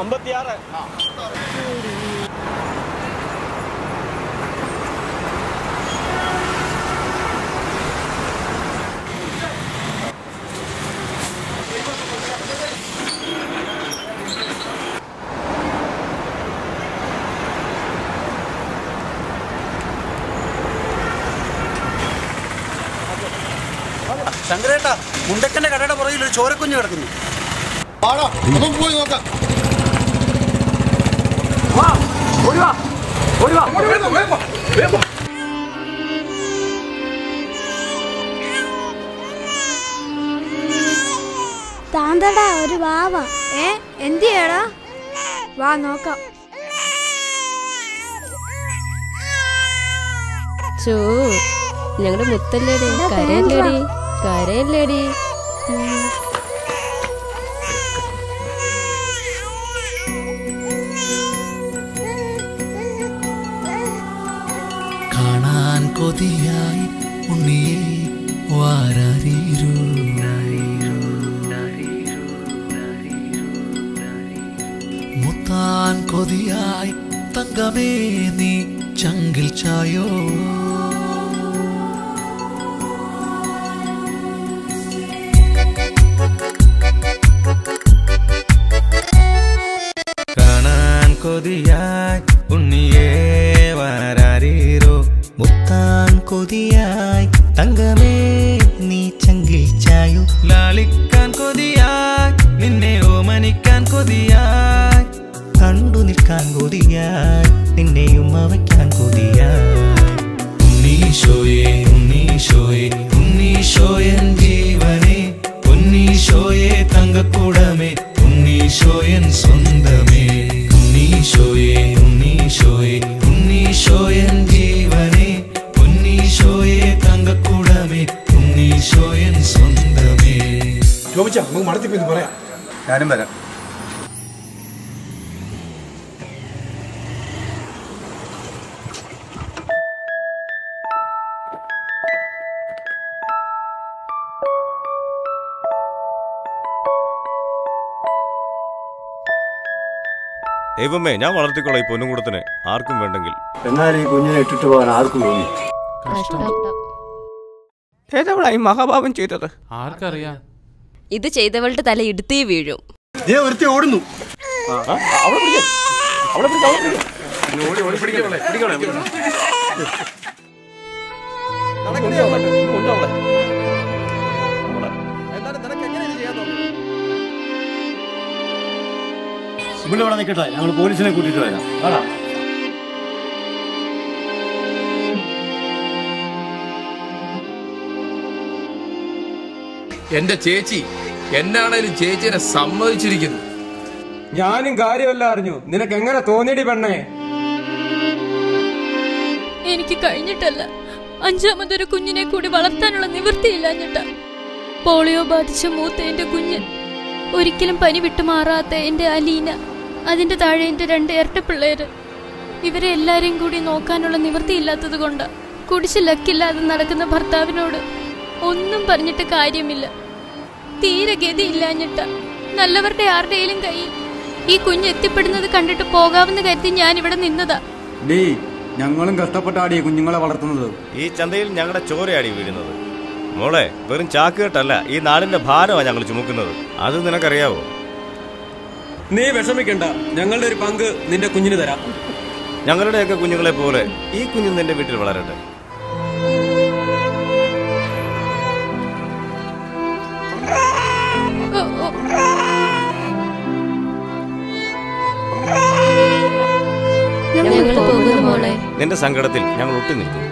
എൺപത്തിയാറ് ശങ്കരേട്ടാ മുണ്ടക്കന്റെ കടയുടെ പുറകിൽ ഒരു ചോരക്കുഞ്ഞ് കിടക്കുന്നു പാടാ നമുക്ക് പോയി നോക്കാം താന്തടാ ഒരു വാവ ഏ എന്തിയാടാ വാ നോക്കാം ചോ ഞങ്ങളുടെ മുത്തല്ലേടി എന്താ കരയല്ലേടി കരയല്ലേടി ഉം. കാണാൻ കൊതിയായി ഉണ്ണിയെ വാരാരീരു മുത്താൻ കൊതിയായി തങ്കമേ നീ ചങ്കിൽ ചായോ കാണാൻ കൊതിയായി ഉണ്ണിയേ വാരാരീരോ മുത്താൻ കൊതിയായി തങ്കമേ നീ ചങ്കിൽ ചായു ലാളിക്കാൻ കൊതിയായി നിന്നെ ഓമനിക്കാൻ കൊതിയായി കണ്ടു നിൽക്കാൻ കൊതിയായി നിന്നെയും അവയ്ക്കാൻ കൊതിയായി ഉണ്ണീശോയെ ഉണ്ണീശോയെ ഉണ്ണീശോയൻ ജീവനെ ഉണ്ണീശോയെ തങ്കക്കൂടമേ ഉണ്ണീശോയൻ സ്വന്തമേ ഉണ്ണീശോയെ ഉണ്ണീശോയെ ഉണ്ണീശോയൻ ജീവനെ ഉണ്ണീശോയെ തങ്കക്കൂടമേ ഉണ്ണീശോയൻ സ്വന്തമേ ചോദിച്ച നമുക്ക് മടത്തിപ്പിന്ന് പറയാം ഞാനും വരാം ദൈവമേ ഞാൻ വളർത്തിക്കോളാം ഈ പൊന്നുകൂടത്തിന് ആർക്കും വേണ്ടെങ്കിൽ എന്നാൽ ഈ കുഞ്ഞിനെ ഇട്ടിട്ട് പോകാൻ ആർക്കും തോന്നി കഷ്ടം ഏതവളാ ഈ മഹാഭാവം ചെയ്തത് ആർക്കറിയാം ഇത് ചെയ്തവളുടെ തല ഇടുത്തേ വീഴും ദേ ഒരുത്തി ഓടുന്നു ഇവിടെ ഇവിടെ നിൽക്കട്ടെ ഞങ്ങൾ പോലീസിനെ കൂട്ടിയിട്ട് വരാം കാണാം എന്റെ ചേച്ചി എന്നാണേലും ചേച്ചിനെ സമ്മതിച്ചിരിക്കുന്നു ഞാനും കാര്യമല്ല അറിഞ്ഞു നിനക്ക് എങ്ങനെ തോന്നിയടി പെണ്ണേ എനിക്ക് കഴിഞ്ഞിട്ടല്ല അഞ്ചാമതൊരു കുഞ്ഞിനെ കൂടി വളർത്താനുള്ള നിവൃത്തിയില്ലാഞ്ഞിട്ട പോളിയോ ബാധിച്ച മൂത്ത എന്റെ കുഞ്ഞ് ഒരിക്കലും പനി വിട്ടുമാറാത്ത എന്റെ അലീന അതിന്റെ താഴെ എന്റെ രണ്ട് ഇരട്ട പിള്ളേര് ഇവരെ എല്ലാരെയും കൂടി നോക്കാനുള്ള നിവൃത്തിയില്ലാത്തത് കൊണ്ട് കുടിച്ച് ലക്കില്ലാതെ നടക്കുന്ന ഭർത്താവിനോട് ഒന്നും പറഞ്ഞിട്ട് കാര്യമില്ല തീരെ ഗതിയില്ലാഞ്ഞിട്ട നല്ലവരുടെ ആരുടെയും കയ്യിൽ ഈ കുഞ്ഞ് എത്തിപ്പെടുന്നത് കണ്ടിട്ട് പോകാമെന്ന് കരുതി ഞാൻ ഇവിടെ നിന്നതാ ഡീ ഞങ്ങളും കഷ്ടപ്പെട്ടാടി കുഞ്ഞുങ്ങളെ വളർത്തുന്നത് ഈ ചന്തയിൽ ഞങ്ങളുടെ ചോരയാടി വീഴുന്നത് മോളെ വെറും ചാക്കുകെട്ടല്ല ഈ നാടിന്റെ ഭാരമാണ് ഞങ്ങൾ ചുമക്കുന്നത് അത് നിനക്കറിയാവോ നീ വിഷമിക്കണ്ട ഞങ്ങളുടെ ഒരു പങ്ക് നിന്റെ കുഞ്ഞിന് തരാം ഞങ്ങളുടെയൊക്കെ കുഞ്ഞുങ്ങളെ പോലെ ഈ കുഞ്ഞു നിന്റെ വീട്ടിൽ വളരട്ടെ ഓ, ഓ. ഞങ്ങൾ പോകുന്നു മോളെ നിന്റെ സങ്കടത്തിൽ ഞങ്ങൾ ഒട്ടി നിൽക്കും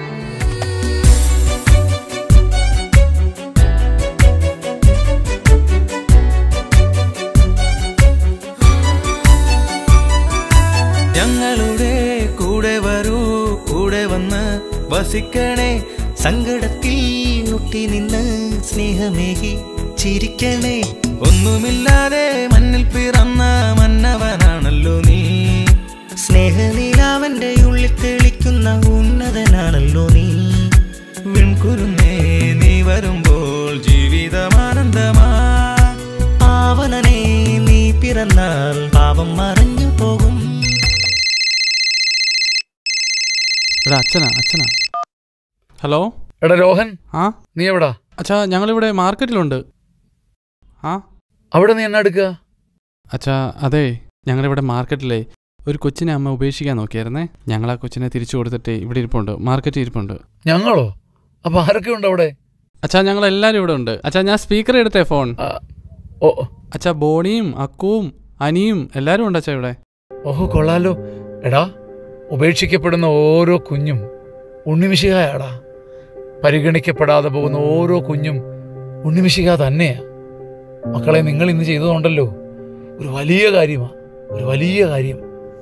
ഞങ്ങളുടെ കൂടെ വരൂ കൂടെ വന്ന് വസിക്കണേ സങ്കടത്തിൽ ഒട്ടി നിന്ന് സ്നേഹമേകി ചിരിക്കണേ ഒന്നുമില്ലാതെ മണ്ണിൽ പിറന്ന മന്നവനാണല്ലോ നീ സ്നേഹനീലാവന്റെ ഉള്ളിൽ തെളിക്കുന്ന ഉന്നതനാണല്ലോ നീ വിൺകുരുന്നേ നീ വരുമ്പോൾ ജീവിതമാനന്ദമാ ആവണനേ നീ പിറ പിറന്നാൽ പാപം മറഞ്ഞു പോകും എടാ അച്ഛനാ അച്ഛനാ ഹലോ എടാ രോഹൻ ആ നീ എവിടാ അച്ഛാ ഞങ്ങളിവിടെ മാർക്കറ്റിലുണ്ട് ആ അവിടെ നീ എന്നാ എടുക്കുക അച്ഛാ അതെ ഞങ്ങളിവിടെ മാർക്കറ്റിലെ ഒരു കൊച്ചിനെ അമ്മ ഉപേക്ഷിക്കാൻ നോക്കിയായിരുന്നേ ഞങ്ങൾ ആ കൊച്ചിനെ തിരിച്ചു കൊടുത്തിട്ട് ഇവിടെ ഇരിപ്പുണ്ട് മാർക്കറ്റിൽ ഇരിപ്പുണ്ട് ഞങ്ങളോ അപ്പൊ ആരൊക്കെ ഉണ്ട് അവിടെ അച്ഛാ ഞങ്ങൾ എല്ലാവരും ഇവിടെ ഉണ്ട് അച്ഛാ ഞാൻ സ്പീക്കർ എടുത്തേ ഫോൺ ഓ അച്ഛാ ബോണിയും അക്കുവും അനിയും എല്ലാവരും ഉണ്ട് അച്ഛാ ഇവിടെ ഓഹോ കൊള്ളാലോ എടാ ഉപേക്ഷിക്കപ്പെടുന്ന ഓരോ കുഞ്ഞും ഉണ്ണിമിശികായാടാ പരിഗണിക്കപ്പെടാതെ പോകുന്ന ഓരോ കുഞ്ഞും ഉണ്ണിമിശിക തന്നെയാ മക്കളെ നിങ്ങൾ ഇന്ന് ചെയ്തതുണ്ടല്ലോ ഒരു വലിയ കാര്യമാ ഒരു വലിയ കാര്യം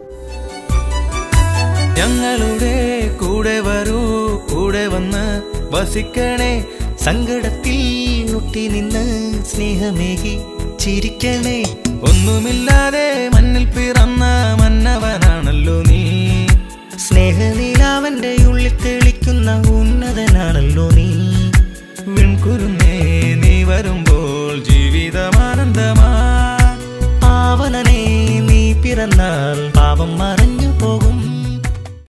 ഞങ്ങളുടെ കൂടെ വരൂ കൂടെ വന്ന് വസിക്കണേ സങ്കടത്തിൽ ഒട്ടി നിന്ന് സ്നേഹമേകി ചിരിക്കണേ ഒന്നുമില്ലാതെ മണ്ണിൽ പിറന്ന മന്നവനാണല്ലോ നീ സ്നേഹനീലാവന്റെ ഉള്ളിൽ തെളിക്കുന്ന ഉന്നതനാണല്ലോ നീ വിൺകുരുന്നേ നീ വരുമ്പോൾ ജീവിതമാനന്ദമാ പാവനനെ നീ പിറന്നാൽ പാപം മറഞ്ഞു പോകും